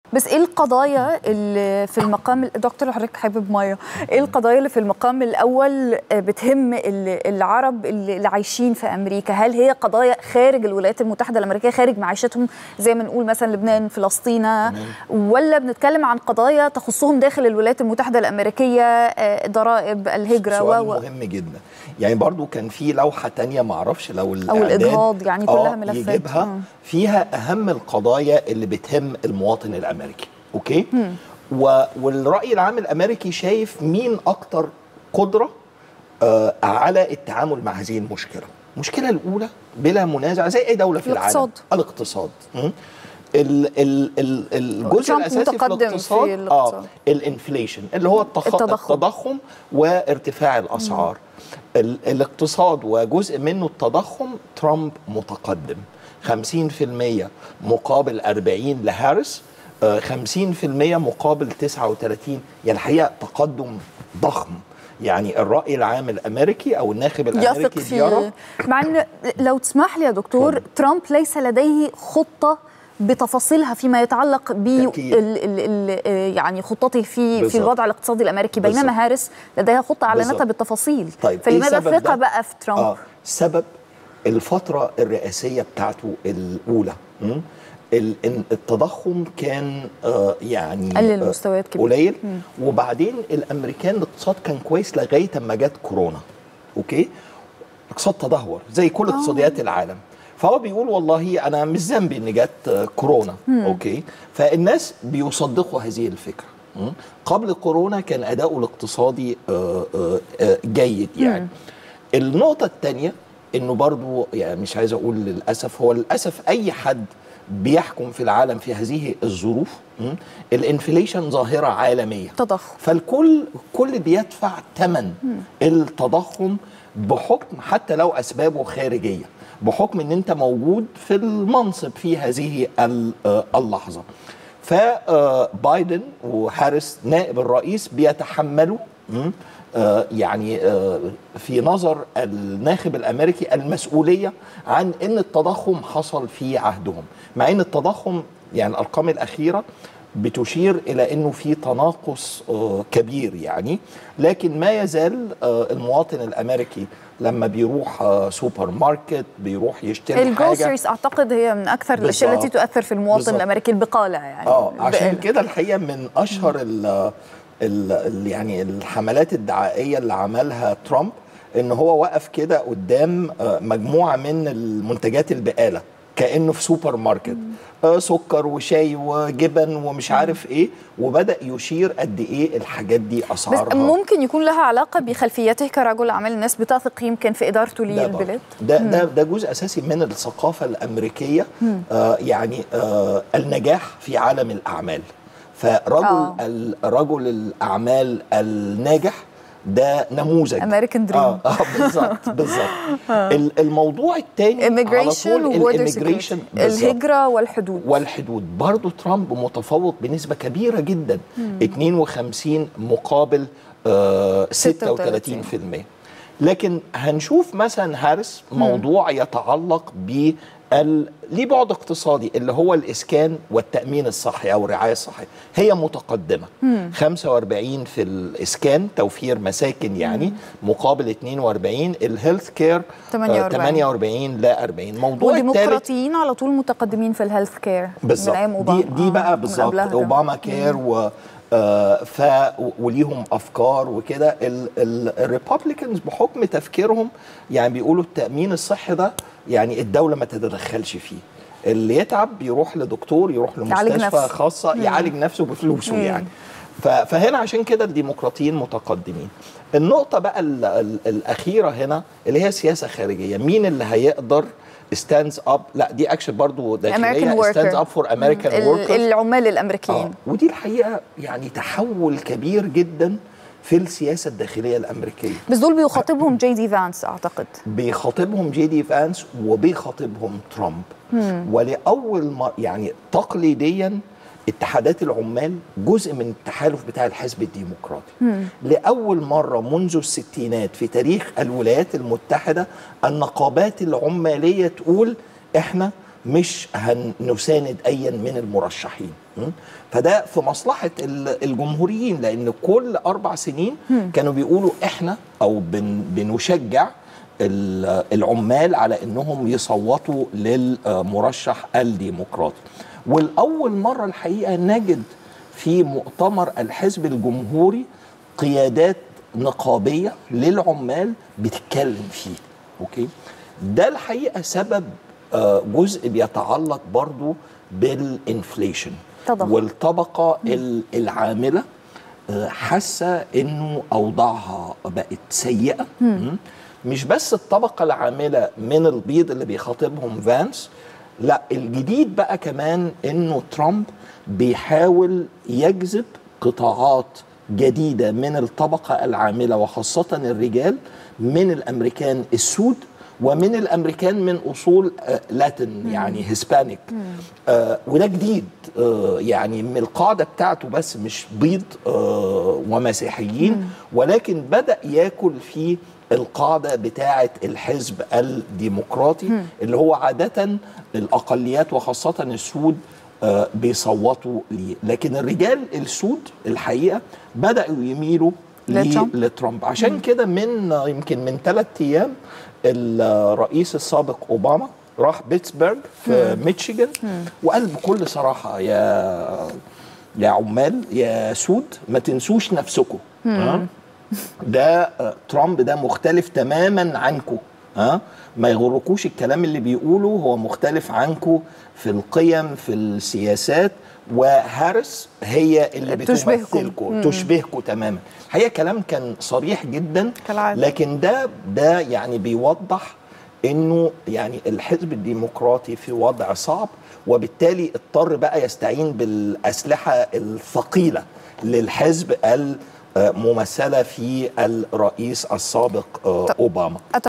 بس ايه القضايا اللي في المقام دكتور حضرتك حابب ميه ايه القضايا اللي في المقام الاول بتهم العرب اللي عايشين في امريكا هل هي قضايا خارج الولايات المتحده الامريكيه خارج معيشتهم زي ما نقول مثلا لبنان فلسطين ولا بنتكلم عن قضايا تخصهم داخل الولايات المتحده الامريكيه ضرائب الهجره سؤال و... مهم جدا يعني برضو كان في لوحه تانية معرفش لو او الاجهاض يعني كلها ملفات يجيبها م. فيها اهم القضايا اللي بتهم المواطن الامريكي اوكي م. و... والراي العام الامريكي شايف مين اكتر قدره آه على التعامل مع هذه المشكله المشكله الاولى بلا منازع زي اي دوله في الاقتصاد. العالم الاقتصاد م. ال ال ال الجزء الاساسي في الاقتصاد, في الاقتصاد. اه الانفليشن اللي هو التخ... التضخم. التضخم وارتفاع الاسعار ال الاقتصاد وجزء منه التضخم ترامب متقدم 50% مقابل 40 لهارس آه 50% مقابل 39 يعني الحقيقه تقدم ضخم يعني الراي العام الامريكي او الناخب الامريكي يثق فيه مع ان لو تسمح لي يا دكتور فضل. ترامب ليس لديه خطه بتفاصيلها فيما يتعلق ب يعني خطته في بالزبط. في الوضع الاقتصادي الامريكي بينما بالزبط. هارس لديها خطه اعلنتها بالتفاصيل طيب فلماذا الثقه بقى في ترامب؟ آه سبب الفتره الرئاسيه بتاعته الاولى م? التضخم كان آه يعني قلل مستويات كبيره قليل وبعدين الامريكان الاقتصاد كان كويس لغايه اما جت كورونا اوكي الاقتصاد تدهور زي كل اقتصاديات العالم فهو بيقول والله انا مش ذنبي ان جت كورونا مم. اوكي فالناس بيصدقوا هذه الفكره مم. قبل كورونا كان اداؤه الاقتصادي آآ آآ جيد يعني مم. النقطه الثانيه انه برضو يعني مش عايز اقول للاسف هو للاسف اي حد بيحكم في العالم في هذه الظروف الانفليشن ظاهره عالميه تضخم فالكل كل بيدفع ثمن التضخم بحكم حتى لو اسبابه خارجيه بحكم ان انت موجود في المنصب في هذه اللحظه فبايدن وهاريس نائب الرئيس بيتحملوا يعني في نظر الناخب الامريكي المسؤوليه عن ان التضخم حصل في عهدهم مع ان التضخم يعني الارقام الاخيره بتشير الى انه في تناقص كبير يعني لكن ما يزال المواطن الامريكي لما بيروح سوبر ماركت بيروح يشتري الجروسريز اعتقد هي من اكثر الاشياء التي تؤثر في المواطن بالزبط. الامريكي البقاله يعني اه عشان كده الحقيقه من اشهر ال ال يعني الحملات الدعائيه اللي عملها ترامب ان هو وقف كده قدام مجموعه من المنتجات البقاله كانه في سوبر ماركت آه سكر وشاي وجبن ومش عارف ايه وبدا يشير قد ايه الحاجات دي اسعارها بس ممكن يكون لها علاقه بخلفيته كرجل اعمال الناس بتثق يمكن في ادارته للبلاد ده ده ده جزء اساسي من الثقافه الامريكيه آه يعني آه النجاح في عالم الاعمال فرجل آه. رجل الاعمال الناجح ده نموذج امريكان دريم اه, آه بالظبط بالظبط الموضوع الثاني immigration الاميجريشن الهجره والحدود والحدود برضه ترامب متفوق بنسبه كبيره جدا مم. 52 مقابل آه 36%, 36%. لكن هنشوف مثلا هارس موضوع يتعلق ب ليه بعد اقتصادي اللي هو الاسكان والتامين الصحي او الرعايه الصحيه هي متقدمه مم. 45 في الاسكان توفير مساكن يعني مم. مقابل 42 الهيلث كير 48 48 لا 40 موضوع والديمقراطيين على طول متقدمين في الهيلث كير بالظبط دي, دي بقى بالظبط اوباما كير و آه ف وليهم افكار وكده الريبابليكنز بحكم تفكيرهم يعني بيقولوا التامين الصحي ده يعني الدوله ما تتدخلش فيه اللي يتعب بيروح لدكتور يروح لمستشفى خاصه مم. يعالج نفسه بفلوسه مم. يعني فهنا عشان كده الديمقراطيين متقدمين النقطه بقى ال ال الاخيره هنا اللي هي سياسه خارجيه مين اللي هيقدر ستاندز اب لا دي اكشن برضه داخليه ستاندز اب فور امريكان وركرز العمال الامريكيين آه. ودي الحقيقه يعني تحول كبير جدا في السياسه الداخليه الامريكيه بس دول بيخاطبهم جي دي فانس اعتقد بيخاطبهم جي دي فانس وبيخاطبهم ترامب مم. ولاول ما يعني تقليديا اتحادات العمال جزء من التحالف بتاع الحزب الديمقراطي مم. لأول مرة منذ الستينات في تاريخ الولايات المتحدة النقابات العمالية تقول احنا مش هنساند ايا من المرشحين م? فده في مصلحه ال- الجمهوريين لان كل اربع سنين كانوا بيقولوا احنا او بن بنشجع ال- العمال على انهم يصوتوا للمرشح الديمقراطي والاول مره الحقيقه نجد في مؤتمر الحزب الجمهوري قيادات نقابيه للعمال بتتكلم فيه اوكي ده الحقيقه سبب آه، جزء بيتعلق برضو بالانفليشن تضخم. والطبقه ال- العامله آه، حاسه انه اوضاعها بقت سيئه م? مش بس الطبقه العامله من البيض اللي بيخاطبهم فانس لا الجديد بقى كمان انه ترامب بيحاول يجذب قطاعات جديده من الطبقه العامله وخاصه الرجال من الامريكان السود ومن الامريكان من اصول آه، لاتن يعني هسبانيك آه وده جديد آه يعني من القاعده بتاعته بس مش بيض آه ومسيحيين ولكن بدا ياكل في القاعده بتاعه الحزب الديمقراطي اللي هو عاده الاقليات وخاصه السود آه بيصوتوا ليه لكن الرجال السود الحقيقه بداوا يميلوا لترامب. لترامب عشان كده من يمكن من ثلاث ايام الرئيس السابق اوباما راح بيتسبرج في ميتشيغان وقال بكل صراحه يا يا عمال يا سود ما تنسوش نفسكم ها؟ ده آه، ترامب ده مختلف تماما عنكم ها ما يغركوش الكلام اللي بيقوله هو مختلف عنكم في القيم في السياسات وهارس هي اللي تشبهكم. بتمثلكم تشبهكم تماما هي كلام كان صريح جدا كالعادة. لكن ده ده يعني بيوضح انه يعني الحزب الديمقراطي في وضع صعب وبالتالي اضطر بقى يستعين بالاسلحه الثقيله للحزب الممثله في الرئيس السابق آه، اوباما